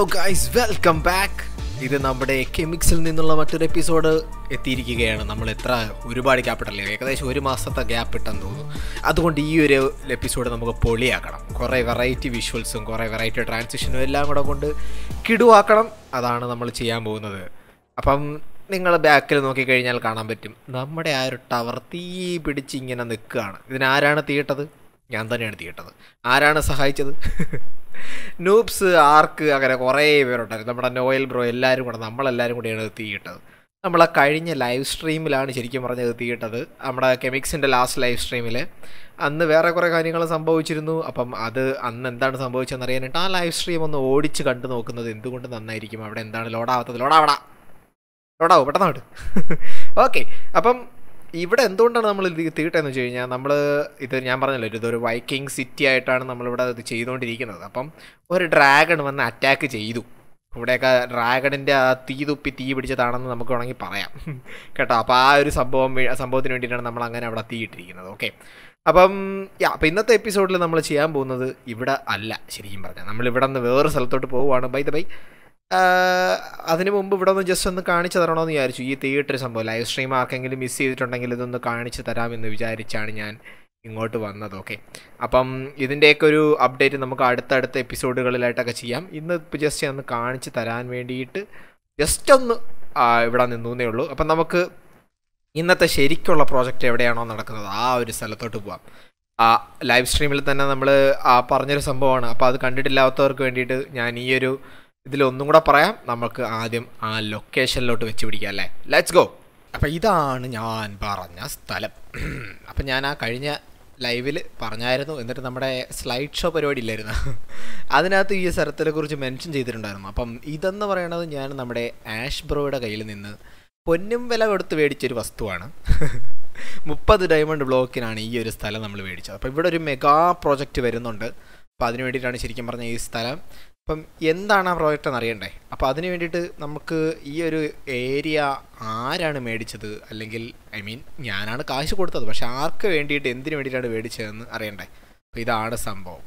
guys welcome back ഇത് നമ്മുടെ കെമിക്സിൽ നിന്നുള്ള മറ്റൊരു എപ്പിസോഡ് എത്തിയിരിക്കുകയാണ് നമ്മൾ എത്ര ഒരുപാട് ഗ്യാപ്പ് ഇട്ടല്ലേ ഏകദേശം ഒരു മാസത്തെ ഗ്യാപ്പ് ഇട്ടെന്ന് തോന്നുന്നു അതുകൊണ്ട് ഈ ഒരു എപ്പിസോഡ് നമുക്ക് പൊളിയാക്കണം കുറേ വെറൈറ്റി വിഷ്വൽസും കുറേ വെറൈറ്റി ട്രാൻസിഷനും എല്ലാം കൂടെ കൊണ്ട് കിടുവാക്കണം അതാണ് നമ്മൾ ചെയ്യാൻ പോകുന്നത് അപ്പം നിങ്ങൾ ബാക്കിൽ നോക്കിക്കഴിഞ്ഞാൽ കാണാൻ പറ്റും നമ്മുടെ ആ ഒരു ടവർ തീ പിടിച്ച് ഇങ്ങനെ നിൽക്കുകയാണ് ഇതിനാരാണ് തീയിട്ടത് ഞാൻ തന്നെയാണ് തീയിട്ടത് ആരാണ് സഹായിച്ചത് നൂബ്സ് ആർക്ക് അങ്ങനെ കുറേ പേരുണ്ടായിരുന്നു നമ്മുടെ നോയൽ ബ്രോ എല്ലാവരും കൂടെ നമ്മളെല്ലാവരും കൂടെയാണ് ഇത് തീയിട്ടത് നമ്മൾ ആ കഴിഞ്ഞ ലൈവ് സ്ട്രീമിലാണ് ശരിക്കും പറഞ്ഞത് തീയിട്ടത് നമ്മുടെ കെമിക്സിൻ്റെ ലാസ്റ്റ് ലൈവ് സ്ട്രീമിൽ അന്ന് വേറെ കുറേ കാര്യങ്ങൾ സംഭവിച്ചിരുന്നു അപ്പം അത് അന്ന് എന്താണ് സംഭവിച്ചതെന്ന് അറിയാനായിട്ട് ആ ലൈവ് സ്ട്രീം ഒന്ന് ഓടിച്ച് കണ്ടു നോക്കുന്നത് എന്തുകൊണ്ട് നന്നായിരിക്കും അവിടെ എന്താണ് ലോഡാവാത്തത് ലോഡാവടാ ലോഡാവും പെട്ടെന്ന് വിട്ട് ഓക്കെ അപ്പം ഇവിടെ എന്തുകൊണ്ടാണ് നമ്മൾ ഇത് തീട്ടെന്ന് വെച്ച് കഴിഞ്ഞാൽ നമ്മൾ ഇത് ഞാൻ പറഞ്ഞല്ലോ ഇതൊരു വൈക്കിംഗ് സിറ്റി ആയിട്ടാണ് നമ്മളിവിടെ ഇത് ചെയ്തുകൊണ്ടിരിക്കുന്നത് അപ്പം ഒരു ഡ്രാഗൺ വന്ന് അറ്റാക്ക് ചെയ്തു ഇവിടെയൊക്കെ ഡ്രാഗണിൻ്റെ ആ തീ തുപ്പി തീ പിടിച്ചതാണെന്ന് നമുക്ക് വേണമെങ്കിൽ പറയാം കേട്ടോ അപ്പോൾ ആ ഒരു സംഭവം വേ- സംഭവത്തിന് വേണ്ടിയിട്ടാണ് നമ്മൾ അങ്ങനെ അവിടെ തീ ഇട്ടിരിക്കുന്നത് ഓക്കെ അപ്പം യാ അപ്പം ഇന്നത്തെ എപ്പിസോഡിൽ നമ്മൾ ചെയ്യാൻ പോകുന്നത് ഇവിടെ അല്ല ശരിക്കും പറഞ്ഞാൽ നമ്മൾ ഇവിടെ നിന്ന് വേറെ സ്ഥലത്തോട്ട് പോവുകയാണ് ബൈ ദ ബൈ അതിന് മുമ്പ് ഇവിടെ ഒന്ന് ജസ്റ്റ് ഒന്ന് കാണിച്ചു തരണമെന്ന് വിചാരിച്ചു ഈ തിയേറ്റർ സംഭവം ലൈവ് സ്ട്രീം ആർക്കെങ്കിലും മിസ് ചെയ്തിട്ടുണ്ടെങ്കിൽ ഇതൊന്ന് കാണിച്ചു തരാമെന്ന് വിചാരിച്ചാണ് ഞാൻ ഇങ്ങോട്ട് വന്നത് ഓക്കെ അപ്പം ഇതിൻ്റെയൊക്കെ ഒരു അപ്ഡേറ്റ് നമുക്ക് അടുത്തടുത്ത എപ്പിസോഡുകളിലായിട്ടൊക്കെ ചെയ്യാം ഇന്ന് ഇപ്പോൾ ജസ്റ്റ് ഒന്ന് കാണിച്ചു തരാൻ വേണ്ടിയിട്ട് ജസ്റ്റ് ഒന്ന് ആ, ഇവിടെ നിന്നേ ഉള്ളൂ അപ്പം നമുക്ക് ഇന്നത്തെ ശരിക്കുള്ള പ്രോജക്റ്റ് എവിടെയാണോ നടക്കുന്നത് ആ ഒരു സ്ഥലത്തോട്ട് പോവാം ആ ലൈവ് സ്ട്രീമിൽ തന്നെ നമ്മൾ പറഞ്ഞൊരു സംഭവമാണ് അപ്പോൾ അത് കണ്ടിട്ടില്ലാത്തവർക്ക് വേണ്ടിയിട്ട് ഞാൻ ഈ ഒരു ഇതിലൊന്നും കൂടെ പറയാം നമുക്ക് ആദ്യം ആ ലൊക്കേഷനിലോട്ട് വെച്ച് പിടിക്കാം അല്ലേ ലെറ്റ്സ് ഗോ അപ്പം ഇതാണ് ഞാൻ പറഞ്ഞ സ്ഥലം അപ്പം ഞാൻ ആ കഴിഞ്ഞ ലൈവിൽ പറഞ്ഞായിരുന്നു എന്നിട്ട് നമ്മുടെ സ്ലൈഡ് ഷോ പരിപാടി ഇല്ലായിരുന്നു അതിനകത്ത് ഈ സ്ഥലത്തിനെ കുറിച്ച് മെൻഷൻ ചെയ്തിട്ടുണ്ടായിരുന്നു അപ്പം ഇതെന്ന് പറയണത് ഞാൻ നമ്മുടെ ആഷ് ബ്രോയുടെ കയ്യിൽ നിന്ന് പൊന്നും വില കൊടുത്ത് മേടിച്ചൊരു വസ്തുവാണ് മുപ്പത് ഡയമണ്ട് ബ്ലോക്കിനാണ് ഈ ഒരു സ്ഥലം നമ്മൾ മേടിച്ചത് അപ്പോൾ ഇവിടെ ഒരു മെഗാ പ്രോജക്റ്റ് വരുന്നുണ്ട് അപ്പോൾ അതിന് വേണ്ടിയിട്ടാണ് ശരിക്കും പറഞ്ഞ ഈ സ്ഥലം അപ്പം എന്താണ് ആ പ്രോജക്റ്റ് എന്ന് അറിയണ്ടേ അപ്പോൾ അതിന് വേണ്ടിയിട്ട് നമുക്ക് ഈ ഒരു ഏരിയ ആരാണ് മേടിച്ചത് അല്ലെങ്കിൽ ഐ മീൻ ഞാനാണ് കാശ് കൊടുത്തത് പക്ഷെ ആർക്ക് വേണ്ടിയിട്ട് എന്തിനു വേണ്ടിയിട്ടാണ് മേടിച്ചതെന്ന് അറിയണ്ടേ അപ്പോൾ ഇതാണ് സംഭവം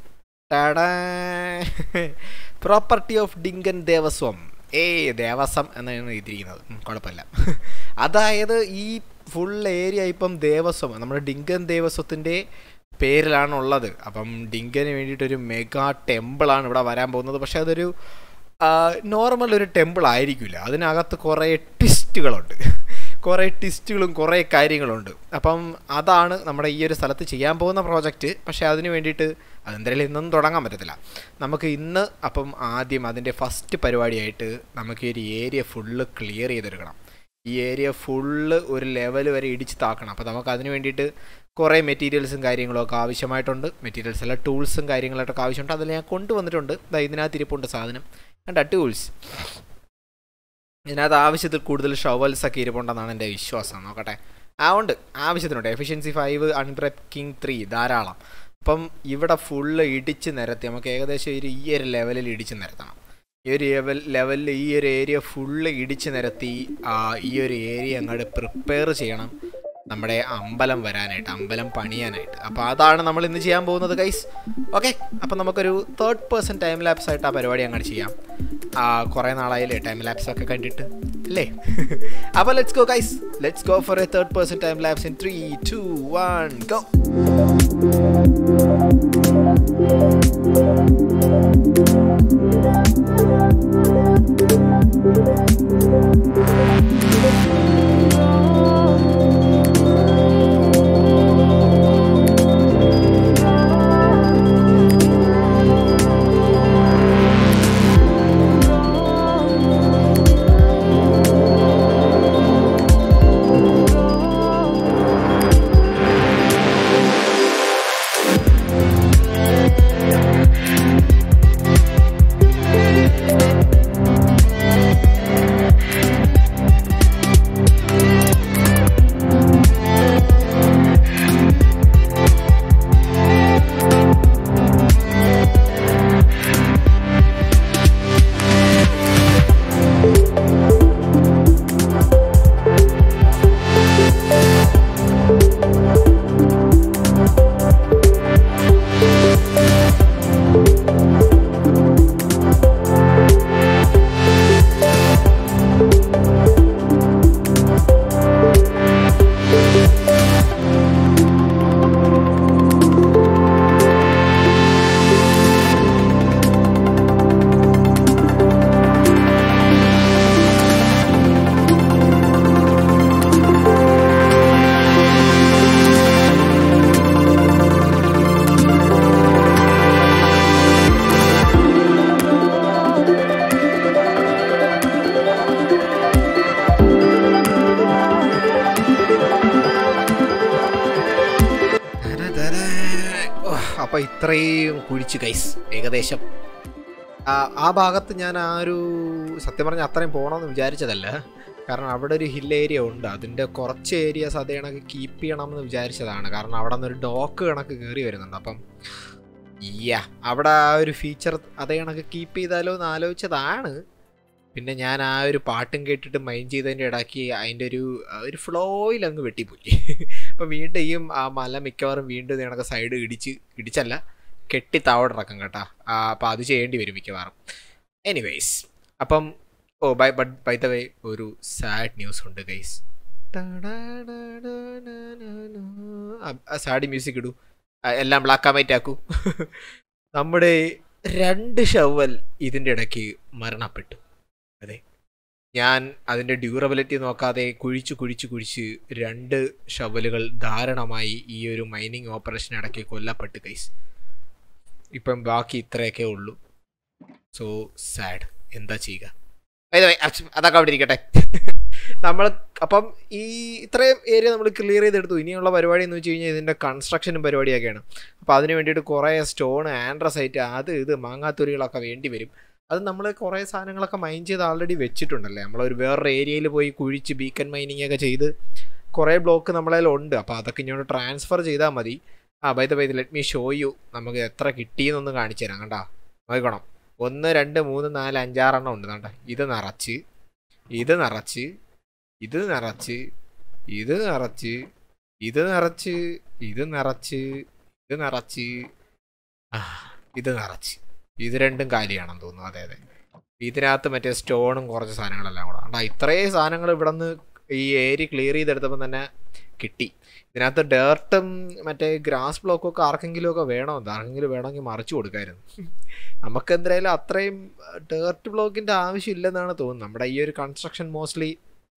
പ്രോപ്പർട്ടി ഓഫ് ഡിങ്കൻ ദേവസ്വം ഏ ദേവസ്വം എന്നാണ് എഴുതിയിരിക്കുന്നത് ഉം, കുഴപ്പമില്ല അതായത് ഈ ഫുൾ ഏരിയ ഇപ്പം ദേവസ്വം നമ്മുടെ ഡിങ്കൻ ദേവസ്വത്തിൻ്റെ പേരിലാണ് ഉള്ളത് അപ്പം ഡിങ്കന് വേണ്ടിയിട്ടൊരു മെഗാ ടെമ്പിളാണ് ഇവിടെ വരാൻ പോകുന്നത് പക്ഷേ അതൊരു നോർമൽ ഒരു ടെമ്പിൾ ആയിരിക്കില്ല അതിനകത്ത് കുറേ ട്വിസ്റ്റുകളുണ്ട് കുറേ ട്വിസ്റ്റുകളും കുറേ കാര്യങ്ങളുണ്ട് അപ്പം അതാണ് നമ്മുടെ ഈ ഒരു സ്ഥലത്ത് ചെയ്യാൻ പോകുന്ന പ്രോജക്റ്റ് പക്ഷേ അതിന് വേണ്ടിയിട്ട് അതെന്തായാലും ഇന്നൊന്നും തുടങ്ങാൻ പറ്റത്തില്ല നമുക്ക് ഇന്ന് അപ്പം ആദ്യം അതിൻ്റെ ഫസ്റ്റ് പരിപാടിയായിട്ട് നമുക്ക് ഈ ഒരു ഏരിയ ഫുള്ള് ക്ലിയർ ചെയ്തെടുക്കണം ഈ ഏരിയ ഫുള്ള് ഒരു ലെവൽ വരെ ഇടിച്ച് താക്കണം അപ്പോൾ നമുക്ക് അതിന് വേണ്ടിയിട്ട് കുറേ മെറ്റീരിയൽസും കാര്യങ്ങളൊക്കെ ആവശ്യമായിട്ടുണ്ട് മെറ്റീരിയൽസ് അല്ല ടൂൾസും കാര്യങ്ങളായിട്ടൊക്കെ ആവശ്യമുണ്ട് അതിൽ ഞാൻ കൊണ്ടുവന്നിട്ടുണ്ട് ദാ ഇതിനകത്ത് ഇരിപ്പുണ്ട് സാധനം കണ്ട ടൂൾസ് ഇതിനകത്ത് ആവശ്യത്തിൽ കൂടുതൽ ഷവൽസ് ഒക്കെ ഇരിപ്പുണ്ടെന്നാണ് എൻ്റെ വിശ്വാസം നോക്കട്ടെ ആ ഉണ്ട് ആവശ്യത്തിനുണ്ട് എഫിഷ്യൻസി ഫൈവ് അൺബ്രേക്കിംഗ് ത്രീ ധാരാളം അപ്പം ഇവിടെ ഫുള്ള് ഇടിച്ച് നിരത്തി നമുക്ക് ഏകദേശം ഒരു ഈ ഒരു ലെവലിൽ ഇടിച്ച് നിരത്തണം ഈ ഒരു ലെവൽ ലെവലിൽ ഈ ഒരു ഏരിയ ഫുള്ള് ഇടിച്ച് നിരത്തി ആ, ഈ ഒരു ഏരിയ അങ്ങോട്ട് പ്രിപ്പയർ ചെയ്യണം നമ്മുടെ അമ്പലം വരാനായിട്ട് അമ്പലം പണിയാനായിട്ട് അപ്പോൾ അതാണ് നമ്മൾ ഇന്ന് ചെയ്യാൻ പോകുന്നത് ഗൈസ് ഓക്കെ അപ്പോൾ നമുക്കൊരു തേർഡ് പേഴ്സൺ ടൈം ലാപ്സ് ആയിട്ട് ആ പരിപാടി അങ്ങോട്ട് ചെയ്യാം ആ, കുറേ നാളായില്ലേ ടൈം ലാപ്സ് ഒക്കെ കണ്ടിട്ട് അല്ലേ അപ്പോൾ let's go guys let's go for a third person time lapse in three two one go അപ്പോൾ ഇത്രയും കുഴിച്ച് കൈസ് ഏകദേശം ആ, ആ ഭാഗത്ത് ഞാൻ ആ ഒരു സത്യം പറഞ്ഞാൽ അത്രയും പോകണമെന്ന് വിചാരിച്ചതല്ല കാരണം അവിടെ ഒരു ഹിൽ ഏരിയ ഉണ്ട് അതിൻ്റെ കുറച്ച് ഏരിയസ് അതേ കണക്ക് കീപ്പ് ചെയ്യണമെന്ന് വിചാരിച്ചതാണ് കാരണം അവിടെ നിന്ന് ഒരു ഡോക്ക് കണക്ക് കയറി വരുന്നുണ്ട് അപ്പം യാ അവിടെ ആ ഒരു ഫീച്ചർ അതേ കണക്ക് കീപ്പ് ചെയ്താലോ എന്ന് ആലോചിച്ചതാണ് പിന്നെ ഞാൻ ആ ഒരു പാട്ടും കേട്ടിട്ട് മൈൻഡ് ചെയ്തതിൻ്റെ ഇടയ്ക്ക് അതിൻ്റെ ഒരു ആ ഒരു ഫ്ലോയിൽ അങ്ങ് വെട്ടിപ്പോയി അപ്പം വീണ്ടും ഈ ആ മല മിക്കവാറും വീണ്ടും ഇത് കണക്ക് സൈഡ് ഇടിച്ച് ഇടിച്ചല്ല കെട്ടി താവടിറക്കും കേട്ടോ അപ്പം അത് ചെയ്യേണ്ടി വരും മിക്കവാറും എനിവേയ്സ് അപ്പം oh bye but by the way ഒരു സാഡ് ന്യൂസ് ഉണ്ട് ഗൈസ് സാഡ് മ്യൂസിക് ഇടൂ ആ, എല്ലാം ബ്ലാക്ക് ആൻഡ് വൈറ്റ് ആക്കൂ നമ്മുടെ രണ്ട് ഷവൽ ഇതിൻ്റെ ഇടയ്ക്ക് മരണപ്പെട്ടു അതെ ഞാൻ അതിൻ്റെ ഡ്യൂറബിലിറ്റി നോക്കാതെ കുഴിച്ച് കുഴിച്ച് കുഴിച്ച് രണ്ട് ഷവലുകൾ ധാരണമായി ഈ ഒരു മൈനിങ് ഓപ്പറേഷൻ ഇടയ്ക്ക് കൊല്ലപ്പെട്ട് കൈസ് ഇപ്പം ബാക്കി ഇത്രയൊക്കെ ഉള്ളൂ സോ സാഡ് എന്താ ചെയ്യുക By the way, അച്ഛ- അതൊക്കെ അവിടെ ഇരിക്കട്ടെ നമ്മൾ അപ്പം ഈ ഇത്രയും ഏരിയ നമ്മൾ ക്ലിയർ ചെയ്തെടുത്തു ഇനിയുള്ള പരിപാടി എന്ന് വെച്ച് കഴിഞ്ഞാൽ ഇതിൻ്റെ കൺസ്ട്രക്ഷനും പരിപാടിയൊക്കെയാണ് അപ്പോൾ അതിന് വേണ്ടിയിട്ട് കുറേ സ്റ്റോൺ ആൻഡ്രസൈറ്റ് അത് ഇത് മാങ്ങാത്തൊരികളൊക്കെ വേണ്ടി വരും അത് നമ്മൾ കുറേ സാധനങ്ങളൊക്കെ മൈൻ ചെയ്ത് ആൾറെഡി വെച്ചിട്ടുണ്ടല്ലേ നമ്മളൊരു വേറൊരു ഏരിയയിൽ പോയി കുഴിച്ച് ബീക്കൺ മൈനിങ് ഒക്കെ ചെയ്ത് കുറേ ബ്ലോക്ക് നമ്മളതിൽ ഉണ്ട് അപ്പോൾ അതൊക്കെ ഇങ്ങോട്ട് ട്രാൻസ്ഫർ ചെയ്താൽ മതി ആ by the by let me show you നമുക്ക് എത്ര കിട്ടിയെന്നൊന്ന് കാണിച്ചു തരാം കണ്ടാ നോക്കണം ഒന്ന് രണ്ട് മൂന്ന് നാല് അഞ്ചാറെണ്ണം ഉണ്ട് കണ്ട ഇത് നിറച്ച് ഇത് നിറച്ച് ഇത് നിറച്ച് ഇത് നിറച്ച് ഇത് നിറച്ച് ഇത് നിറച്ച് ഇത് നിറച്ച് ആ, ഇത് നിറച്ച് ഇത് രണ്ടും കാലിയാണെന്ന് തോന്നുന്നു അതെ അതെ ഇതിനകത്ത് മറ്റേ സ്റ്റോണും കുറച്ച് സാധനങ്ങളെല്ലാം കൂടെ കണ്ടാ ഇത്രയും സാധനങ്ങൾ ഇവിടെ നിന്ന് ഈ ഏരിയ ക്ലിയർ ചെയ്തെടുത്തപ്പോൾ തന്നെ കിട്ടി ഇതിനകത്ത് ഡേർട്ടും മറ്റേ ഗ്രാസ് ബ്ലോക്കും ഒക്കെ ആർക്കെങ്കിലും ഒക്കെ വേണമെന്ന് ആർക്കെങ്കിലും വേണമെങ്കിൽ മറിച്ചു കൊടുക്കായിരുന്നു നമുക്ക് എന്തായാലും അത്രയും ഡേർട്ട് ബ്ലോക്കിൻ്റെ ആവശ്യമില്ലെന്നാണ് തോന്നുന്നത് നമ്മുടെ ഈ ഒരു കൺസ്ട്രക്ഷൻ മോസ്റ്റ്ലി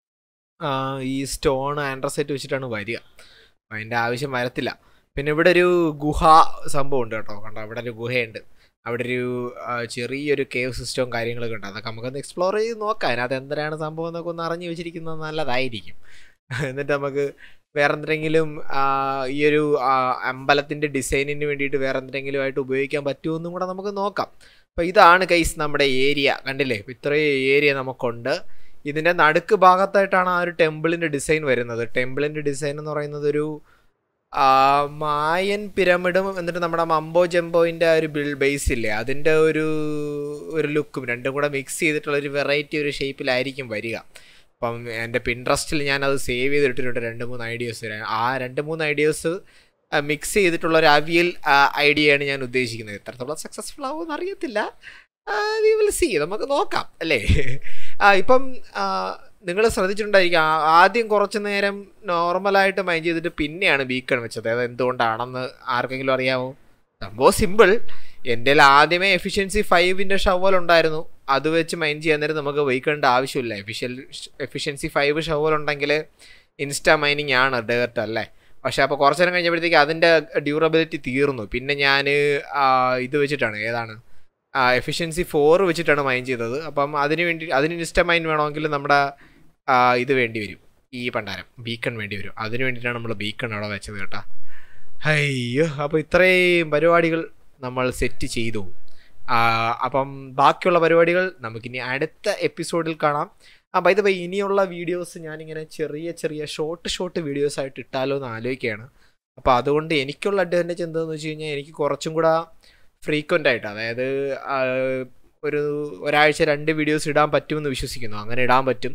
ഈ സ്റ്റോൺ ആൻഡ്രസെറ്റ് വെച്ചിട്ടാണ് വരിക അപ്പം അതിൻ്റെ ആവശ്യം വരത്തില്ല പിന്നെ ഇവിടെ ഒരു ഗുഹ സംഭവം ഉണ്ട് കേട്ടോ കണ്ടോ അവിടെ ഒരു ഗുഹയുണ്ട് അവിടെ ഒരു ആ, ചെറിയൊരു കേവ് സിസ്റ്റവും കാര്യങ്ങളൊക്കെ ഉണ്ട് അതൊക്കെ നമുക്കൊന്ന് എക്സ്പ്ലോർ ചെയ്ത് നോക്കാം അതിനകത്ത് എന്തിനാണ് സംഭവം എന്നൊക്കെ ഒന്ന് അറിഞ്ഞു വെച്ചിരിക്കുന്നത് നല്ലതായിരിക്കും എന്നിട്ട് നമുക്ക് വേറെ എന്തെങ്കിലും ആ, ഈ ഒരു ആ, അമ്പലത്തിൻ്റെ ഡിസൈനിന് വേണ്ടിയിട്ട് വേറെ എന്തെങ്കിലും ആയിട്ട് ഉപയോഗിക്കാൻ പറ്റുമോ എന്നും കൂടെ നമുക്ക് നോക്കാം അപ്പോൾ ഇതാണ് കൈസ് നമ്മുടെ ഏരിയ കണ്ടില്ലേ ഇപ്പൊ ഇത്രയും ഏരിയ നമുക്കുണ്ട് ഇതിൻ്റെ നടുക്ക് ഭാഗത്തായിട്ടാണ് ആ ഒരു ടെമ്പിളിൻ്റെ ഡിസൈൻ വരുന്നത് ടെമ്പിളിൻ്റെ ഡിസൈൻ എന്ന് പറയുന്നത് ഒരു ആ, മായൻ പിരമിഡും എന്നിട്ട് നമ്മുടെ മംബോ ജംബോയിൻ്റെ ആ ഒരു ബിൽ ബേസ് ഇല്ലേ അതിൻ്റെ ഒരു ഒരു ലുക്കും രണ്ടും കൂടെ മിക്സ് ചെയ്തിട്ടുള്ള ഒരു വെറൈറ്റി ഒരു ഷേപ്പിലായിരിക്കും വരിക അപ്പം എൻ്റെ പിൻട്രസ്റ്റിൽ ഞാൻ അത് സേവ് ചെയ്തിട്ടിട്ടുണ്ട് രണ്ട് മൂന്ന് ഐഡിയാസ് ആ രണ്ട് മൂന്ന് ഐഡിയാസ് മിക്സ് ചെയ്തിട്ടുള്ള ഒരു അവിയൽ ഐഡിയയാണ് ഞാൻ ഉദ്ദേശിക്കുന്നത് എത്രത്തോളം സക്സസ്ഫുൾ ആവുമെന്ന് അറിയത്തില്ല വി വിൽ സി നമുക്ക് നോക്കാം അല്ലേ ആ ഇപ്പം നിങ്ങൾ ശ്രദ്ധിച്ചിട്ടുണ്ടായിരിക്കും ആ- ആദ്യം കുറച്ച് നേരം നോർമലായിട്ട് മൈൻഡ് ചെയ്തിട്ട് പിന്നെയാണ് ബീക്കൺ വെച്ചത് അത് എന്തുകൊണ്ടാണെന്ന് ആർക്കെങ്കിലും അറിയാമോ സംഭവം സിമ്പിൾ എൻ്റെ ആദ്യമേ എഫിഷ്യൻസി ഫൈവിൻ്റെ ഷവൽ ഉണ്ടായിരുന്നു അത് വെച്ച് മൈൻഡ് ചെയ്യാൻ നേരം നമുക്ക് വെഹിക്കിളിൻ്റെ ആവശ്യമില്ല എഫിഷ്യൽ എഫിഷ്യൻസി ഫൈവ് ഷവൽ ഉണ്ടെങ്കിൽ ഇൻസ്റ്റാ മൈനിങ് ആണ് ഡേർട്ട് അല്ലേ പക്ഷേ അപ്പോൾ കുറച്ച് നേരം കഴിഞ്ഞപ്പോഴത്തേക്ക് അതിൻ്റെ ഡ്യൂറബിലിറ്റി തീർന്നു പിന്നെ ഞാൻ ഇത് വെച്ചിട്ടാണ് ഏതാണ് എഫിഷ്യൻസി ഫോർ വെച്ചിട്ടാണ് മൈൻ ചെയ്തത് അപ്പം അതിന് വേണ്ടി അതിന് ഇൻസ്റ്റ മൈൻ വേണമെങ്കിൽ നമ്മുടെ ആ, ഇത് വേണ്ടി വരും ഈ പണ്ടാരം ബീക്കൺ വേണ്ടി വരും അതിന് വേണ്ടിയിട്ടാണ് നമ്മൾ ബീക്കൺ അവിടെ വെച്ചത് കേട്ടാ അയ്യോ അപ്പോൾ ഇത്രയും പരിപാടികൾ നമ്മൾ സെറ്റ് ചെയ്തു ആ, അപ്പം ബാക്കിയുള്ള പരിപാടികൾ നമുക്കിനി അടുത്ത എപ്പിസോഡിൽ കാണാം ആ ബൈ ദ ബൈ ഇനിയുള്ള വീഡിയോസ് ഞാനിങ്ങനെ ചെറിയ ചെറിയ ഷോർട്ട് ഷോർട്ട് വീഡിയോസ് ആയിട്ട് ഇട്ടാലോ എന്ന് ആലോചിക്കുകയാണ് അപ്പോൾ അതുകൊണ്ട് എനിക്കുള്ള അഡ്വാൻറ്റേജ് എന്താണെന്ന് വെച്ച് കഴിഞ്ഞാൽ എനിക്ക് കുറച്ചും കൂടെ ഫ്രീക്വൻ്റ് ആയിട്ട് അതായത് ആ, ഒരു ഒരാഴ്ച രണ്ട് വീഡിയോസ് ഇടാൻ പറ്റുമെന്ന് വിശ്വസിക്കുന്നു അങ്ങനെ ഇടാൻ പറ്റും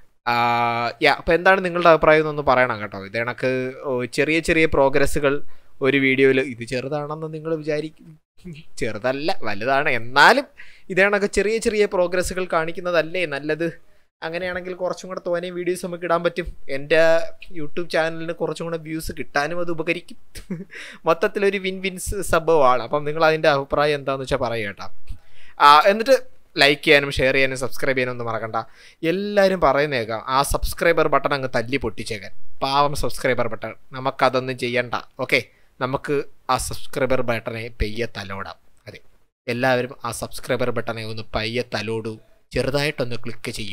യാ അപ്പോൾ എന്താണ് നിങ്ങളുടെ അഭിപ്രായം എന്നൊന്ന് പറയണം കേട്ടോ ഇത് കണക്ക് ഓ, ചെറിയ ചെറിയ പ്രോഗ്രസ്സുകൾ ഒരു വീഡിയോയിൽ ഇത് ചെറുതാണെന്ന് നിങ്ങൾ വിചാരിക്കും ചെറുതല്ല വലുതാണ് എന്നാലും ഇത് കണക്ക് ചെറിയ ചെറിയ പ്രോഗ്രസ്സുകൾ കാണിക്കുന്നതല്ലേ നല്ലത് അങ്ങനെയാണെങ്കിൽ കുറച്ചും കൂടെ തോനെ വീഡിയോസ് നമുക്ക് ഇടാൻ പറ്റും എൻ്റെ യൂട്യൂബ് ചാനലിന് കുറച്ചും കൂടെ വ്യൂസ് കിട്ടാനും അത് ഉപകരിക്കും മൊത്തത്തിലൊരു വിൻ വിൻസ് സംഭവമാണ് അപ്പം നിങ്ങൾ അതിൻ്റെ അഭിപ്രായം എന്താണെന്ന് വെച്ചാൽ പറയുക കേട്ടോ ആ, എന്നിട്ട് ലൈക്ക് ചെയ്യാനും ഷെയർ ചെയ്യാനും സബ്സ്ക്രൈബ് ചെയ്യാനും ഒന്നും മറക്കണ്ട എല്ലാവരും പറയുന്നേക്കാം ആ സബ്സ്ക്രൈബർ ബട്ടൺ അങ്ങ് തല്ലി പൊട്ടിച്ചേക്കാൻ പാവം സബ്സ്ക്രൈബർ ബട്ടൺ നമുക്കതൊന്നും ചെയ്യണ്ട ഓക്കെ നമുക്ക് ആ സബ്സ്ക്രൈബർ ബട്ടനെ പെയ്യെ തലോടാം അതെ എല്ലാവരും ആ സബ്സ്ക്രൈബർ ബട്ടനെ ഒന്ന് പയ്യെ തലോടൂ ചെറുതായിട്ടൊന്ന് ക്ലിക്ക് ചെയ്യൂ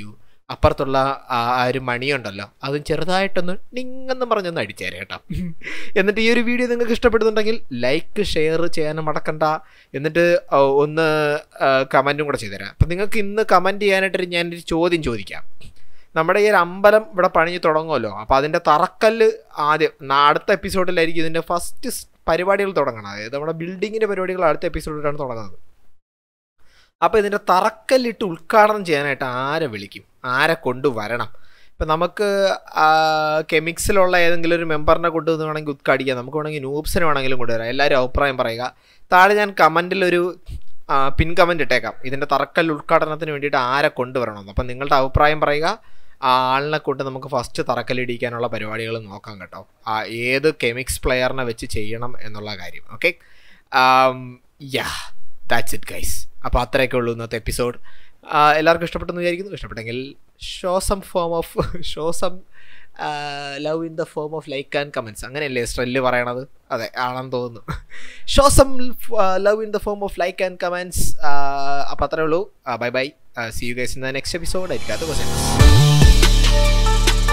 അപ്പുറത്തുള്ള ആ ആ ഒരു മണിയുണ്ടല്ലോ അതും ചെറുതായിട്ടൊന്ന് ഡിങ്ങെന്ന് പറഞ്ഞൊന്ന് അടിച്ചേരെ കേട്ടോ എന്നിട്ട് ഈ ഒരു വീഡിയോ നിങ്ങൾക്ക് ഇഷ്ടപ്പെടുന്നുണ്ടെങ്കിൽ ലൈക്ക് ഷെയർ ചെയ്യാനും മടക്കണ്ട എന്നിട്ട് ആ, ഒന്ന് കമൻറ്റും കൂടെ ചെയ്തുതരാം അപ്പം നിങ്ങൾക്ക് ഇന്ന് കമൻറ്റ് ചെയ്യാനായിട്ടൊരു ഞാനൊരു ചോദ്യം ചോദിക്കാം നമ്മുടെ ഈ ഒരു അമ്പലം ഇവിടെ പണിഞ്ഞ് തുടങ്ങുമല്ലോ അപ്പോൾ അതിൻ്റെ തറക്കല്ല് ആദ്യം ന- അടുത്ത എപ്പിസോഡിലായിരിക്കും ഇതിൻ്റെ ഫസ്റ്റ് പരിപാടികൾ തുടങ്ങണം അതായത് നമ്മുടെ ബിൽഡിങ്ങിൻ്റെ പരിപാടികൾ അടുത്ത എപ്പിസോഡിലാണ് തുടങ്ങുന്നത് അപ്പോൾ ഇതിൻ്റെ തറക്കല്ലിട്ട് ഉദ്ഘാടനം ചെയ്യാനായിട്ട് ആരെ വിളിക്കും ആരെ കൊണ്ടുവരണം ഇപ്പം നമുക്ക് ആ, കെമിക്സിലുള്ള ഏതെങ്കിലും ഒരു മെമ്പറിനെ കൊണ്ടുവന്ന് വേണമെങ്കിൽ ഉദ്ഘാടിക്കാം നമുക്ക് വേണമെങ്കിൽ നൂബ്സിനെ വേണമെങ്കിലും കൊണ്ടുവരാം എല്ലാവരും അഭിപ്രായം പറയുക താഴെ ഞാൻ കമൻറ്റിലൊരു പിൻ കമൻറ്റ് ഇട്ടേക്കാം ഇതിൻ്റെ തറക്കല്ല് ഉദ്ഘാടനത്തിന് വേണ്ടിയിട്ട് ആരെ കൊണ്ടുവരണം അപ്പം നിങ്ങളുടെ അഭിപ്രായം പറയുക ആ ആളിനെ കൊണ്ട് നമുക്ക് ഫസ്റ്റ് തറക്കല്ലിടിക്കാനുള്ള പരിപാടികൾ നോക്കാം കേട്ടോ ആ ഏത് കെമിക്സ് പ്ലെയറിനെ വെച്ച് ചെയ്യണം എന്നുള്ള കാര്യം okay yeah that's it guys അപ്പോൾ അത്രയൊക്കെ ഉള്ളൂ ഇന്നത്തെ എപ്പിസോഡ് എല്ലാവർക്കും ഇഷ്ടപ്പെട്ടെന്ന് വിചാരിക്കുന്നു ഇഷ്ടപ്പെട്ടെങ്കിൽ show some form of show some love in the form of like and comments അങ്ങനെയല്ലേ സ്ട്രെല്ല് പറയണത് അതെ ആണെന്ന് തോന്നുന്നു show some love in the form of like and comments അപ്പോൾ അത്രേ ഉള്ളൂ bye bye see you guys in the next episode ആയിരിക്കും അത് ക്വസ്റ്റ്യൻസ്